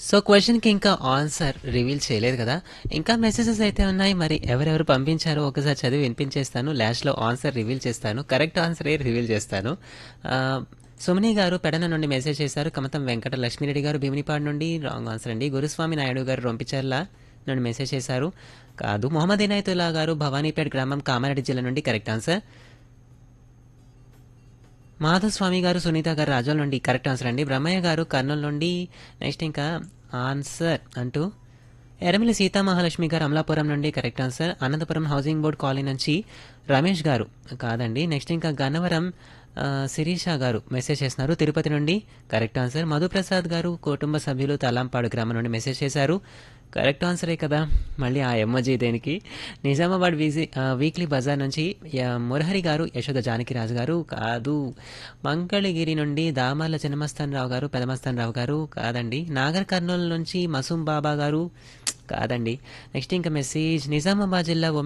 so క్వశ్చన్కి ఇంకా answer reveal చేయలేదు కదా ఇంకా మెసేజెస్ అయితే ఉన్నాయి మరి ఎవరెవరు పంపించారో ఒకసారి చదివి వినిపించేస్తాను లాస్ట్లో ఆన్సర్ రివీల్ చేస్తాను కరెక్ట్ ఆన్సరే రివీల్ చేస్తాను ఆ, సుమని గారు పెడన నుండి మెసేజ్ చేశారు కమతం వెంకట లక్ష్మీరెడ్డి గారు భీమినిపాడు నుండి రాంగ్ ఆన్సర్ అండి గురుస్వామి నాయుడు గారు రొంపిచర్ల నుండి మెసేజ్ చేశారు కాదు మొహమ్మద్ ఇనాయతుల్లా గారు భవానీపేట గ్రామం కామారెడ్డి జిల్లా నుండి కరెక్ట్ ఆన్సర్ మాధవస్వామి గారు సునీత గారు రాజోల్ నుండి కరెక్ట్ ఆన్సర్ అండి బ్రహ్మయ్య గారు కర్నూలు నుండి నెక్స్ట్ ఇంకా ఆన్సర్ అంటూ ఎరమిలి సీతామహాలక్ష్మి గారు అమలాపురం నుండి correct answer Anantapuram housing board colony నుంచి రమేష్ గారు కాదండి నెక్స్ట్ ఇంకా గన్నవరం ఆ, శిరీష గారు మెసేజ్ చేస్తున్నారు తిరుపతి నుండి కరెక్ట్ ఆన్సర్ మధుప్రసాద్ గారు కుటుంబ సభ్యులు తలాంపాడు గ్రామం నుండి మెసేజ్ చేశారు కరెక్ట్ ఆన్సరే కదా మళ్ళీ ఆ ఎమ్మజీ దేనికి నిజామాబాద్ వీజీ ఆ, వీక్లీ బజార్ నుంచి య- మురహరి గారు యశోద జానకిరాజు గారు కాదు మంగళగిరి నుండి దామర్ల చిన్నమస్తాన్ రావు గారు పెదమస్తాన్ రావు గారు కాదండి నాగర్ కర్నూలు నుంచి మసూం బాబా గారు కాదండి నెక్స్ట్ ఇంకా మెసేజ్ నిజామాబాద్ జిల్లా